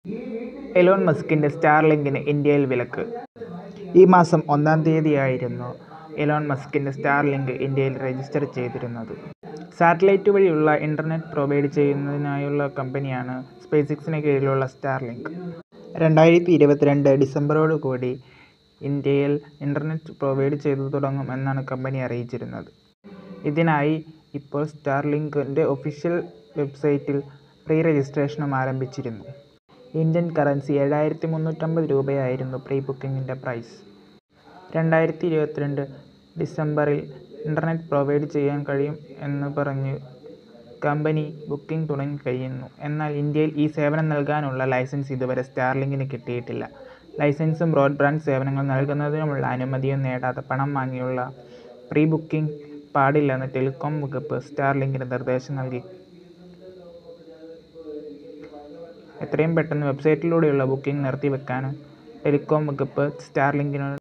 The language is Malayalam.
എലോൺ മസ്കിൻ്റെ സ്റ്റാർലിങ്കിന് ഇന്ത്യയിൽ വിലക്ക് ഈ മാസം ഒന്നാം തീയതിയായിരുന്നു എലോൺ മസ്കിൻ്റെ സ്റ്റാർലിങ്ക് ഇന്ത്യയിൽ രജിസ്റ്റർ ചെയ്തിരുന്നത് സാറ്റലൈറ്റ് വഴിയുള്ള ഇൻ്റർനെറ്റ് പ്രൊവൈഡ് ചെയ്യുന്നതിനായുള്ള കമ്പനിയാണ് സ്പേസ് കീഴിലുള്ള സ്റ്റാർലിങ്ക് രണ്ടായിരത്തി ഇരുപത്തിരണ്ട് ഡിസംബറോടുകൂടി ഇന്ത്യയിൽ ഇൻ്റർനെറ്റ് പ്രൊവൈഡ് ചെയ്തു തുടങ്ങും എന്നാണ് കമ്പനി അറിയിച്ചിരുന്നത് ഇതിനായി ഇപ്പോൾ സ്റ്റാർലിങ്കിൻ്റെ ഒഫീഷ്യൽ വെബ്സൈറ്റിൽ പ്രീ രജിസ്ട്രേഷനും ആരംഭിച്ചിരുന്നു ഇന്ത്യൻ കറൻസി ഏഴായിരത്തി മുന്നൂറ്റമ്പത് രൂപയായിരുന്നു പ്രീ ബുക്കിംഗിൻ്റെ പ്രൈസ് രണ്ടായിരത്തി ഇരുപത്തിരണ്ട് ഡിസംബറിൽ ഇൻ്റർനെറ്റ് പ്രൊവൈഡ് ചെയ്യാൻ കഴിയും എന്ന് പറഞ്ഞ് കമ്പനി ബുക്കിംഗ് തുടങ്ങിക്കഴിഞ്ഞു എന്നാൽ ഇന്ത്യയിൽ ഈ സേവനം നൽകാനുള്ള ലൈസൻസ് ഇതുവരെ സ്റ്റാർലിങ്കിന് കിട്ടിയിട്ടില്ല ലൈസൻസും ബ്രോഡ്ബാൻഡ് സേവനങ്ങൾ നൽകുന്നതിനുമുള്ള അനുമതിയും നേടാതെ പണം വാങ്ങിയുള്ള പ്രീ ബുക്കിംഗ് പാടില്ലെന്ന് ടെലികോം വകുപ്പ് സ്റ്റാർലിങ്കിന് നിർദ്ദേശം നൽകി എത്രയും പെട്ടെന്ന് വെബ്സൈറ്റിലൂടെയുള്ള ബുക്കിംഗ് നിർത്തിവെക്കാനും ടെലികോം വകുപ്പ് സ്റ്റാർലിങ്കിനോട്